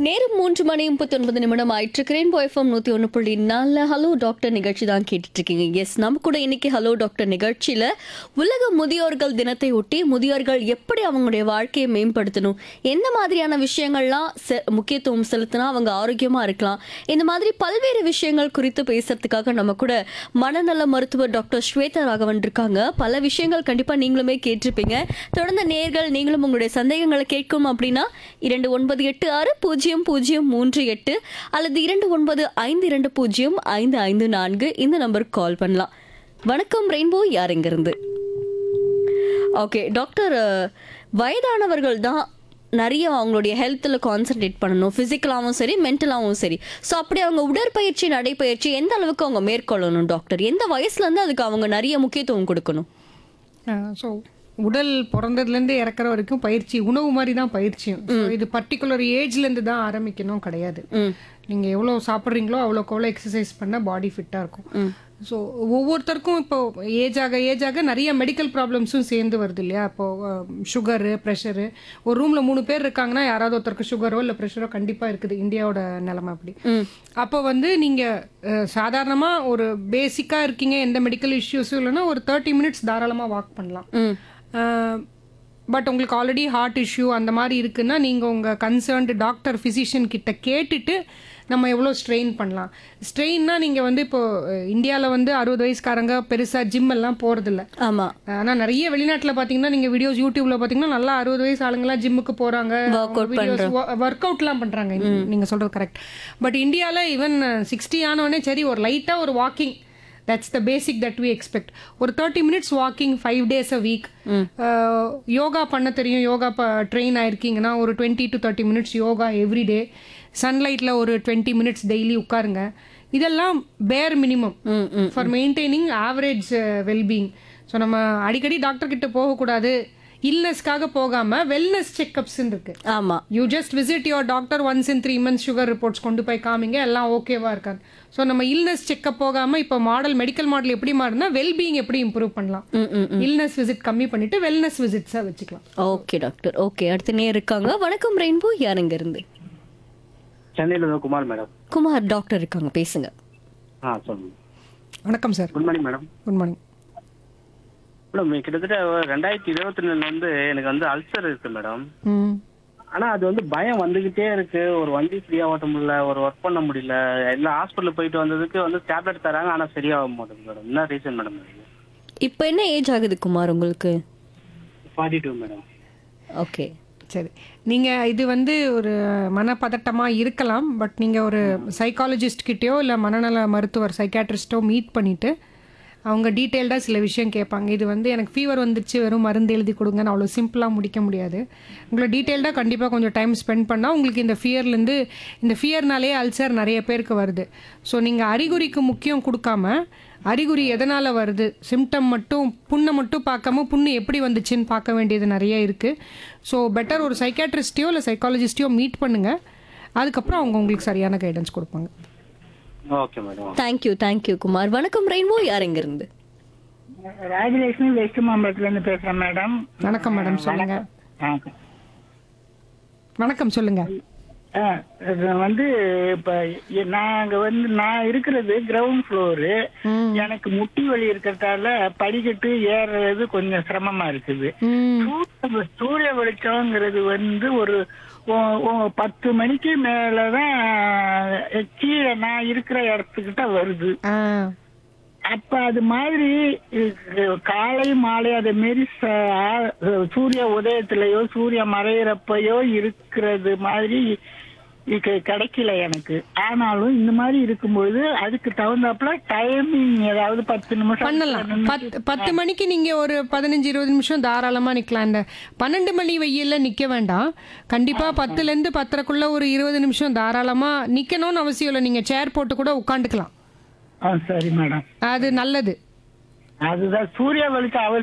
நேரம் மூன்று மணி முப்பத்தி ஒன்பது நிமிடம் ஆயிட்டிருக்கிறேன் எஃப்எம் நூற்றி ஒன்று புள்ளி நாலில் ஹலோ டாக்டர் நிகழ்ச்சி தான் கேட்டுட்டு இருக்கீங்க எஸ் நம்ம கூட இன்னைக்கு ஹலோ டாக்டர் நிகழ்ச்சியில் உலக முதியோர்கள் தினத்தை ஒட்டி முதியோர்கள் எப்படி அவங்களுடைய வாழ்க்கையை மேம்படுத்தணும் எந்த மாதிரியான விஷயங்கள்லாம் செ- முக்கியத்துவம் செலுத்தினா அவங்க ஆரோக்கியமாக இருக்கலாம் இந்த மாதிரி பல்வேறு விஷயங்கள் குறித்து பேசுறதுக்காக நம்ம கூட மனநல மருத்துவர் டாக்டர் ஸ்வேதா ராகவன் இருக்காங்க பல விஷயங்கள் கண்டிப்பாக நீங்களுமே கேட்டிருப்பீங்க தொடர்ந்து நேர்கள் நீங்களும் உங்களுடைய சந்தேகங்களை கேட்கும் அப்படின்னா இரண்டு ஒன்பது எட்டு ஆறு பூஜ்ஜியம் பூஜ்ஜியம் மூன்று எட்டு அல்லது இரண்டு ஒன்பது ஐந்து இரண்டு பூஜ்ஜியம் ஐந்து ஐந்து நான்கு இந்த நம்பருக்கு கால் பண்ணலாம் வணக்கம் ரெயின்போ யார் இருந்து ஓகே டாக்டர் அஹ், வயதானவர்கள் தான் நிறைய அவங்களுடைய ஹெல்த்தில் கான்சென்ட்ரேட் பண்ணணும் ஃபிசிக்கலாகவும் சரி மென்டலாகவும் சரி ஸோ அப்படி அவங்க உடற்பயிற்சி நடைப்பயிற்சி எந்த அளவுக்கு அவங்க மேற்கொள்ளணும் டாக்டர் எந்த வயசுலேருந்து அதுக்கு அவங்க நிறைய முக்கியத்துவம் கொடுக்கணும் ஸோ உடல் பிறந்ததுலேருந்து இறக்குற வரைக்கும் பயிற்சி உணவு மாதிரி தான் பயிற்சியும் So, இது பர்டிகுலர் ஏஜ்லேருந்து தான் ஆரம்பிக்கணும் கிடையாது நீங்கள் எவ்வளோ சாப்பிட்றீங்களோ அவ்வளோக்கு அவ்வளோ எக்ஸசைஸ் பண்ணால் பாடி ஃபிட்டாக இருக்கும் ஸோ ஒவ்வொருத்தருக்கும் இப்போ ஏஜ் ஆக ஏஜ் ஆக நிறைய மெடிக்கல் ப்ராப்ளம்ஸும் சேர்ந்து வருது இல்லையா இப்போ சுகரு ப்ரெஷரு ஒரு ரூமில் மூணு பேர் இருக்காங்கன்னா யாராவது ஒருத்தருக்கு சுகரோ இல்லை ப்ரெஷரோ கண்டிப்பாக இருக்குது இந்தியாவோட நிலைமை அப்படி அப்போ வந்து நீங்கள் சாதாரணமாக ஒரு பேசிக்காக இருக்கீங்க எந்த மெடிக்கல் இஷ்யூஸும் இல்லைன்னா ஒரு தேர்ட்டி மினிட்ஸ் தாராளமாக வாக் பண்ணலாம் ம் பட் உங்களுக்கு ஆல்ரெடி ஹார்ட் இஷ்யூ அந்த மாதிரி இருக்குன்னா நீங்கள் உங்கள் கன்சர்ன்டு டாக்டர் ஃபிசிஷியன் கிட்ட கேட்டுட்டு நம்ம எவ்வளோ ஸ்ட்ரெயின் பண்ணலாம் ஸ்ட்ரெயின்னா நீங்கள் வந்து இப்போ இந்தியாவில் வந்து அறுபது வயசுக்காரங்க பெருசாக ஜிம் எல்லாம் போகிறதில்ல ஆமாம் ஆனால் நிறைய வெளிநாட்டில் பார்த்தீங்கன்னா நீங்கள் வீடியோஸ் யூடியூப்ல பார்த்தீங்கன்னா நல்லா அறுபது வயசு ஆளுங்கலாம் ஜிம்முக்கு போகிறாங்க ஒர்க் அவுட்லாம் பண்ணுறாங்க நீங்கள் சொல்கிறது கரெக்ட் பட் இந்தியாவில் ஈவன் சிக்ஸ்டி ஆனவொடனே சரி ஒரு லைட்டாக ஒரு walking that's the basic that we expect ஒரு thirty minutes walking five days a week yoga பண்ண தெரியும் யோகா ட்ரெயின் ஆயிருக்கீங்கன்னா ஒரு twenty to thirty minutes yoga every day சன்லைட்டில் ஒரு டுவெண்ட்டி மினிட்ஸ் டெய்லி உட்காருங்க இதெல்லாம் bare minimum for maintaining average wellbeing so நம்ம அடிக்கடி டாக்டர் கிட்ட போகக்கூடாது இல்னஸ்க்காக போகாம வெல்னஸ் செக்அப்ஸ் இருக்கு ஆமாம் you just visit your doctor once in three months sugar reports கொண்டு போய் காமிங்க எல்லாம் ஓகேவா இருக்காது ஸோ நம்ம இல்னஸ் செக்அப் போகாம இப்போ மாடல் மெடிக்கல் மாடல் எப்படி மாறுனா வெல்பீயிங் எப்படி இம்ப்ரூவ் பண்ணலாம் இல்னஸ் விசிட் கம்மி பண்ணிட்டு வெல்னஸ் விசிட்ஸா வச்சுக்கலாம் ஓகே டாக்டர் ஓகே அடுத்த நேர் இருக்காங்க வணக்கம் ரெயின்போ யார் இங்க இருந்து சென்னையில இருந்து குமார் மேடம் குமார் டாக்டர் இருக்காங்க பேசுங்க ஆ சொல்லுங்க வணக்கம் sir good morning madam good morning madam கிட்டத்தட்ட ஒரு ரெண்டாயிரத்தி இருபத்தி ரெண்டுல இருந்து எனக்கு வந்து அல்சர் இருக்கு மேடம் ம் ஆனா அது வந்து பயம் வந்துகிட்டே இருக்கு ஒரு வண்டி ஃப்ரீயா ஓட்ட முடியல ஒரு ஒர்க் பண்ண முடியல எல்லா ஹாஸ்பிட்டல் போயிட்டு வந்ததுக்கு வந்து டேப்லெட் தராங்க ஆனா சரியாக மாட்டேங்குது மேடம் என்ன ரீசன் மேடம் இப்போ என்ன ஏஜ் ஆகுது குமார் உங்களுக்கு ஃபார்ட்டி டூ மேடம் ஓகே சரி நீங்கள் இது வந்து ஒரு மனப்பதட்டமாக இருக்கலாம் பட் நீங்கள் ஒரு சைக்காலஜிஸ்ட் கிட்டயோ இல்லை மனநல மருத்துவர் சைக்காட்ரிஸ்ட்டோ மீட் பண்ணிவிட்டு அவங்க டீட்டெயில்டாக சில விஷயம் கேட்பாங்க இது வந்து எனக்கு ஃபீவர் வந்துச்சு வெறும் மருந்து எழுதி கொடுங்கன்னு அவ்வளோ சிம்பிளாக முடிக்க முடியாது உங்களை டீட்டெயில்டாக கண்டிப்பாக கொஞ்சம் டைம் ஸ்பெண்ட் பண்ணால் உங்களுக்கு இந்த ஃபியர்லேருந்து இந்த ஃபியர்னாலே அல்சர் நிறைய பேருக்கு வருது ஸோ நீங்கள் அறிகுறிக்கு முக்கியம் கொடுக்காம அறிகுறி எதனால் வருது சிம்டம் மட்டும் புண்ணை மட்டும் பார்க்காம புண்ணு எப்படி வந்துச்சுன்னு பார்க்க வேண்டியது நிறைய இருக்குது ஸோ பெட்டர் ஒரு சைக்காட்ரிஸ்டையோ இல்லை சைக்காலஜிஸ்டையோ மீட் பண்ணுங்கள் அதுக்கப்புறம் அவங்க உங்களுக்கு சரியான கைடன்ஸ் கொடுப்பாங்க okay madam thank you thank you Kumar வணக்கம் ரெயின்போ யார் இங்க இருந்து ராஜலட்சுமி வெஸ்ட் மாம்பலத்துல இருந்து பேசுறேன் மேடம் வணக்கம் மேடம் சொல்லுங்க ஆ. வணக்கம் சொல்லுங்க ஆ, இது வந்து இப்ப இ- நாங்க வந்து நான் இருக்கிறது கிரவுண்ட் ஃப்ளோரு எனக்கு முட்டி வலி இருக்கிறதால படிக்கட்டு ஏறுறது கொஞ்சம் சிரமமா இருக்குது ம் சூரிய- சூரிய வெளிச்சம்ங்கிறது வந்து ஒரு ஒ- ஒ- பத்து மணிக்கு மேலதான் கீழே நான் இருக்கிற இடத்துக்கிட்ட வருது ஆ அப்ப அது மாதிரி அஹ், காலை மாலை அதே மாரி ச- ஆ- சூரிய உதயத்திலயோ சூரிய மறையிறப்பயோ இருக்கிறது மாதிரி இங்க கிடைக்கல எனக்கு ஆனாலும் இந்த மாதிரி இருக்கும்பொழுது அதுக்கு தகுந்தாப்புல டைமிங் ஏதாவது பத்து நிமிஷம் பண்ணலாம் பத்து பத்து மணிக்கு நீங்க ஒரு பதினஞ்சு இருபது நிமிஷம் தாராளமா நிக்கலாம் இந்த பன்னெண்டு மணி வெயில்ல நிக்க வேண்டாம் கண்டிப்பா பத்துல இருந்து பத்தரைக்குள்ள ஒரு இருபது நிமிஷம் தாராளமா நிக்கணும்னு அவசியம் இல்லை நீங்க சேர் போட்டு கூட உட்காந்துக்கலாம் ஆ, சரி மேடம் அது நல்லது அதுதான் சூரிய வெளிச்சம் அவசியம்